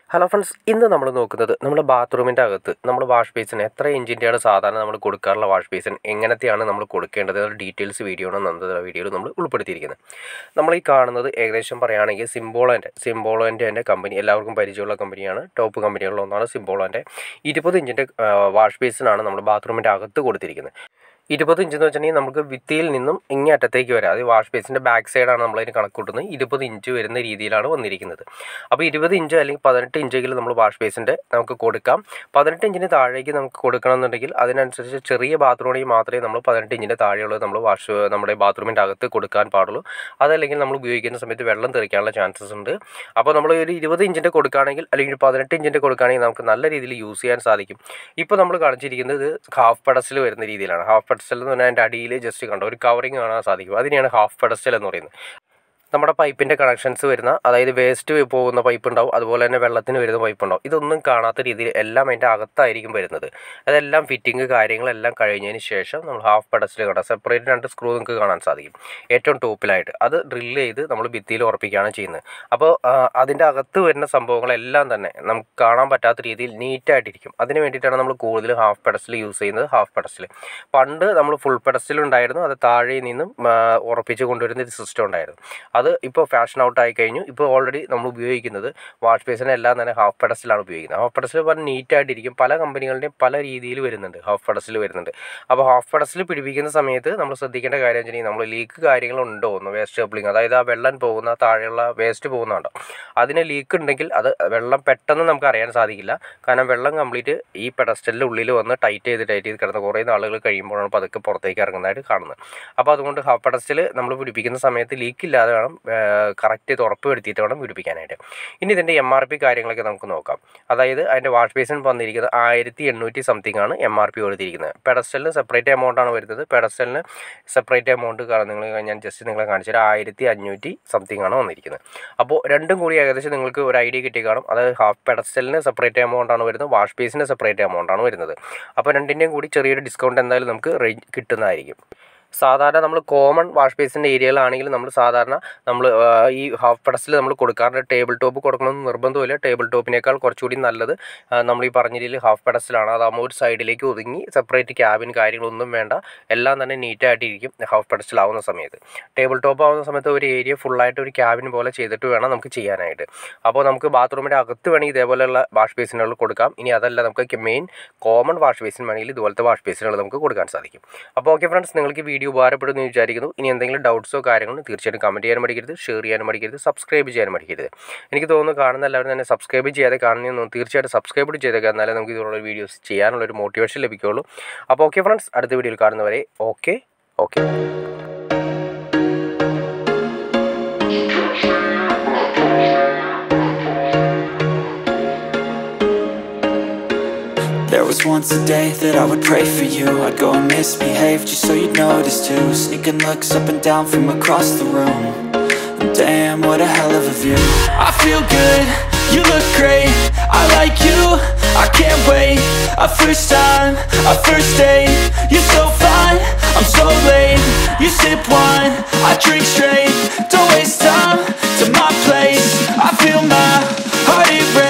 hello friends ഇന്ന് നമ്മൾ നോക്കുന്നത് നമ്മുടെ ബാത്റൂമിൻ്റെ അകത്ത് നമ്മൾ വാഷ് ബേസിൻ എത്ര ഇഞ്ചിൻ്റെയാണ് സാധാരണ നമ്മൾ കൊടുക്കാറുള്ള വാഷ് ബേസിൻ എങ്ങനത്തെയാണ് നമ്മൾ കൊടുക്കേണ്ടത് എന്നുള്ള ഡീറ്റെയിൽസ് വീഡിയോ ആണ് നമ്മുടെ വീഡിയോയിൽ നമ്മൾ ഉൾപ്പെടുത്തിയിരിക്കുന്നത് നമ്മൾ ഈ കാണുന്നത് ഏകദേശം പറയുകയാണെങ്കിൽ സിംബോളൻ്റെ സിംബോളൻ്റെ എൻ്റെ കമ്പനി എല്ലാവർക്കും പരിചയമുള്ള കമ്പനിയാണ് ടോപ്പ് കമ്പനികളിൽ ഒന്നാണ് സിംബോളൻ്റെ ഇരുപത് ഇഞ്ചിൻ്റെ വാഷ് ബേസിനാണ് നമ്മൾ ബാത്റൂമിൻ്റെ അകത്ത് കൊടുത്തിരിക്കുന്നത് ഇരുപത് ഇഞ്ച് എന്ന് വെച്ചിട്ടുണ്ടെങ്കിൽ നമുക്ക് ഭിത്തിയിൽ നിന്നും ഇങ്ങേ അറ്റത്തേക്ക് വരാം അത് വാഷ് ബേസിൻ്റെ ബാക്ക് സൈഡാണ് നമ്മളതിന് കണക്ക് കൂട്ടുന്നത് ഇരുപത് ഇഞ്ച് വരുന്ന രീതിയിലാണ് വന്നിരിക്കുന്നത് അപ്പോൾ ഇരുപത് ഇഞ്ച് അല്ലെങ്കിൽ പതിനെട്ട് ഇഞ്ചെങ്കിലും നമ്മൾ വാഷ് ബേസിൻ്റെ നമുക്ക് കൊടുക്കാം പതിനെട്ട് ഇഞ്ചിന് താഴേക്ക് നമുക്ക് കൊടുക്കണമെന്നുണ്ടെങ്കിൽ അതിനനുസരിച്ച് ചെറിയ ബാത്റൂമിൽ മാത്രമേ നമ്മൾ പതിനെട്ട് ഇഞ്ചിൻ്റെ താഴെയുള്ളത് നമ്മൾ വാഷ് നമ്മുടെ ബാത്റൂമിൻ്റെ അകത്ത് കൊടുക്കാൻ പാടുള്ളൂ അതല്ലെങ്കിൽ നമ്മൾ ഉപയോഗിക്കുന്ന സമയത്ത് വെള്ളം തെറിക്കാനുള്ള ചാൻസസ് ഉണ്ട് അപ്പോൾ നമ്മൾ ഒരു ഇരുപത് ഇഞ്ചിൻ്റെ കൊടുക്കുകയാണെങ്കിൽ അല്ലെങ്കിൽ പതിനെട്ട് ഇഞ്ചിൻ്റെ കൊടുക്കുകയാണെങ്കിൽ നമുക്ക് നല്ല രീതിയിൽ യൂസ് ചെയ്യാൻ സാധിക്കും ഇപ്പോൾ നമ്മൾ കാണിച്ചിരിക്കുന്നത് ഹാഫ് പെഡസ്റ്റൽ വരുന്ന രീതിയിലാണ് ഹാഫ് പെഡസ്റ്റൽ എന്ന് പറഞ്ഞാൽ അതിൻ്റെ അടിയിൽ ജസ്റ്റ് കണ്ടോ ഒരു കവറിങ് കാണാൻ സാധിക്കും അതിനെയാണ് ഹാഫ് പെഡസ്റ്റൽ എന്ന് പറയുന്നത് നമ്മുടെ പൈപ്പിൻ്റെ കണക്ഷൻസ് വരുന്ന അതായത് വേസ്റ്റ് പോകുന്ന പൈപ്പ് ഉണ്ടാവും അതുപോലെ തന്നെ വെള്ളത്തിന് വരുന്ന പൈപ്പ് ഉണ്ടാവും ഇതൊന്നും കാണാത്ത രീതിയിൽ എല്ലാം അതിൻ്റെ അകത്തായിരിക്കും വരുന്നത് അതെല്ലാം ഫിറ്റിംഗ് കാര്യങ്ങളെല്ലാം കഴിഞ്ഞതിന് ശേഷം നമ്മൾ ഹാഫ് പെഡസ്റ്റിൽ കാണാം സെപ്പറേറ്റ് രണ്ട് സ്ക്രൂ നിങ്ങൾക്ക് കാണാൻ സാധിക്കും ഏറ്റവും ടോപ്പിലായിട്ട് അത് ഡ്രില്ല് ചെയ്ത് നമ്മൾ ഭിത്തിയിൽ ഉറപ്പിക്കുകയാണ് ചെയ്യുന്നത് അപ്പോൾ അതിൻ്റെ അകത്ത് വരുന്ന സംഭവങ്ങളെല്ലാം തന്നെ നമുക്ക് കാണാൻ പറ്റാത്ത രീതിയിൽ നീറ്റായിട്ടിരിക്കും അതിന് വേണ്ടിയിട്ടാണ് നമ്മൾ കൂടുതൽ ഹാഫ് പെഡസ്റ്റിൽ യൂസ് ചെയ്യുന്നത് ഹാഫ് പെഡസ്റ്റിൽ പണ്ട് നമ്മൾ ഫുൾ പെഡസ്റ്റിൽ ഉണ്ടായിരുന്നു അത് താഴെ നിന്നും ഉറപ്പിച്ച് കൊണ്ടുവരുന്ന ഒരു സിസ്റ്റം ഉണ്ടായിരുന്നു അത് ഇപ്പോൾ ഫാഷൻ ഔട്ട് ആയി കഴിഞ്ഞു ഇപ്പോൾ ഓൾറെഡി നമ്മൾ ഉപയോഗിക്കുന്നത് വാഷ് ബേസിനെല്ലാം തന്നെ ഹാഫ് പെഡസ്റ്റിലാണ് ഉപയോഗിക്കുന്നത് ഹാഫ് പെഡസ്റ്റിൽ പറഞ്ഞ് നീറ്റായിട്ടിരിക്കും പല കമ്പനികളുടെയും പല രീതിയിൽ വരുന്നുണ്ട് ഹാഫ് പെഡസ്റ്റിൽ വരുന്നുണ്ട് അപ്പോൾ ഹാഫ് പെഡസ്റ്റിൽ പിടിപ്പിക്കുന്ന സമയത്ത് നമ്മൾ ശ്രദ്ധിക്കേണ്ട കാര്യം വെച്ചിട്ടുണ്ടെങ്കിൽ നമ്മൾ ലീക്ക് കാര്യങ്ങളുണ്ടോ എന്ന് വേസ്റ്റ് കപ്ലിങ് അതായത് ആ വെള്ളം പോകുന്ന താഴെയുള്ള വേസ്റ്റ് പോകുന്നുണ്ടോ അതിന് ലീക്ക് ഉണ്ടെങ്കിൽ അത് വെള്ളം പെട്ടെന്ന് നമുക്ക് അറിയാൻ സാധിക്കില്ല കാരണം വെള്ളം കംപ്ലീറ്റ് ഈ പെഡസ്റ്റലിൻ്റെ ഉള്ളിൽ വന്ന് ടൈറ്റ് ചെയ്ത് ടൈറ്റ് ചെയ്ത് കിടന്ന് കുറേ നാളുകൾ കഴിയുമ്പോഴാണ് പതുക്കെ പുറത്തേക്ക് ഇറങ്ങുന്നതായിട്ട് കാണുന്നത് അപ്പോൾ അതുകൊണ്ട് ഹാഫ് പെഡസ്റ്റിൽ നമ്മൾ പിടിപ്പിക്കുന്ന സമയത്ത് ലീക്ക് ഇല്ലാതെ വേണം കറക്റ്റ് ചെയ്ത് ഉറപ്പ് വരുത്തിയിട്ട് വേണം പിടിപ്പിക്കാനായിട്ട് ഇനി ഇതിൻ്റെ എം ആർ പി കാര്യങ്ങളൊക്കെ നമുക്ക് നോക്കാം അതായത് അതിൻ്റെ വാഷ് ബേസിൻ വന്നിരിക്കുന്നത് ആയിരത്തി എണ്ണൂറ്റി സംതിങ് ആണ് എം ആർ പി കൊടുത്തിരിക്കുന്നത് പെഡസ്റ്റലിന് സെപ്പറേറ്റ് എമൗണ്ട് ആണ് വരുന്നത് പെഡസ്റ്റലിന് സെപ്പറേറ്റ് എമൗണ്ട് നിങ്ങൾ ഞാൻ ജസ്റ്റ് നിങ്ങളെ കാണിച്ചത് ആയിരത്തി അഞ്ഞൂറ്റി സംതിങ് ആണ് വന്നിരിക്കുന്നത് അപ്പോൾ രണ്ടും കൂടി ഏകദേശം നിങ്ങൾക്ക് ഒരു ഐഡിയ കിട്ടി കാണും അതായത് ഹാഫ് പെഡസ്റ്റലിന് സെപ്പറേറ്റ് എമൗണ്ട് ആണ് വരുന്നത് വാഷ് ബേസിന് സെപ്പറേറ്റ് എമൗണ്ട് ആണ് വരുന്നത് അപ്പോൾ രണ്ടിൻ്റെയും കൂടി ചെറിയൊരു ഡിസ്കൗണ്ട് എന്തായാലും നമുക്ക് കിട്ടുന്നതായിരിക്കും സാധാരണ നമ്മൾ കോമൺ വാഷ് ബേസിൻ്റെ ഏരിയയിലാണെങ്കിൽ നമ്മൾ സാധാരണ നമ്മൾ ഈ ഹാഫ് പെഡസ്റ്റിൽ നമ്മൾ കൊടുക്കാറുണ്ട് ടേബിൾ ടോപ്പ് കൊടുക്കണമെന്ന് നിർബന്ധമില്ല ടേബിൾ ടോപ്പിനേക്കാൾ കുറച്ചുകൂടി നല്ലത് നമ്മൾ ഈ പറഞ്ഞ രീതിയിൽ ഹാഫ് പെഡസ്റ്റിലാണ് അതാകുമ്പോൾ ഒരു സൈഡിലേക്ക് ഒതുങ്ങി സെപ്പറേറ്റ് ക്യാബിൻ കാര്യങ്ങളൊന്നും വേണ്ട എല്ലാം തന്നെ നീറ്റായിട്ടിരിക്കും ഹാഫ് പെഡസ്റ്റിൽ ആവുന്ന സമയത്ത് ടേബിൾ ടോപ്പ് ആവുന്ന സമയത്ത് ഒരു ഏരിയ ഫുള്ളായിട്ട് ഒരു ക്യാബിൻ പോലെ ചെയ്തിട്ട് വേണം നമുക്ക് ചെയ്യാനായിട്ട് അപ്പോൾ നമുക്ക് ബാത്റൂമിൻ്റെ അകത്ത് വേണമെങ്കിൽ ഇതേപോലെയുള്ള വാഷ് ബേസിനുകൾ കൊടുക്കാം ഇനി അതല്ല നമുക്ക് മെയിൻ കോമൺ വാഷ് ബേസിൻ വേണമെങ്കിൽ ഇതുപോലത്തെ വാഷ് ബേസിനുകൾ നമുക്ക് കൊടുക്കാൻ സാധിക്കും അപ്പോൾ ഓക്കെ ഫ്രണ്ട്സ് നിങ്ങൾക്ക് വീഡിയോ ഉപകാരപ്പെടുമെന്ന് വിചാരിക്കുന്നു ഇനി എന്തെങ്കിലും ഡൗട്ട്സോ കാര്യങ്ങളോ തീർച്ചയായിട്ടും കമൻറ്റ് ചെയ്യാൻ മടിക്കരുത് ഷെയർ ചെയ്യാനും മടിക്കരുത് സബ്സ്ക്രൈബ് ചെയ്യാനും മടിക്കരുത് എനിക്ക് തോന്നുന്നു കാണുന്ന എല്ലാവരും തന്നെ സബ്സ്ക്രൈബ് ചെയ്യാതെ കാണുന്നു തീർച്ചയായിട്ടും സബ്സ്ക്രൈബ് ചെയ്തേക്കാം എന്നാലേ നമുക്ക് ഇതുള്ള വീഡിയോസ് ചെയ്യാനുള്ള ഒരു മോട്ടിവേഷൻ ലഭിക്കുകയുള്ളൂ അപ്പോൾ ഓക്കെ ഫ്രണ്ട്സ് അടുത്ത വീഡിയോയിൽ കാണുന്നവരെ okay okay There was once a day that I would pray for you I'd go and misbehave just so you'd notice too Sneaking looks up and down from across the room and Damn, what a hell of a view I feel good, you look great I like you, I can't wait A first time, a first date You're so fine, I'm so late You sip wine, I drink straight Don't waste time to my place I feel my heart erase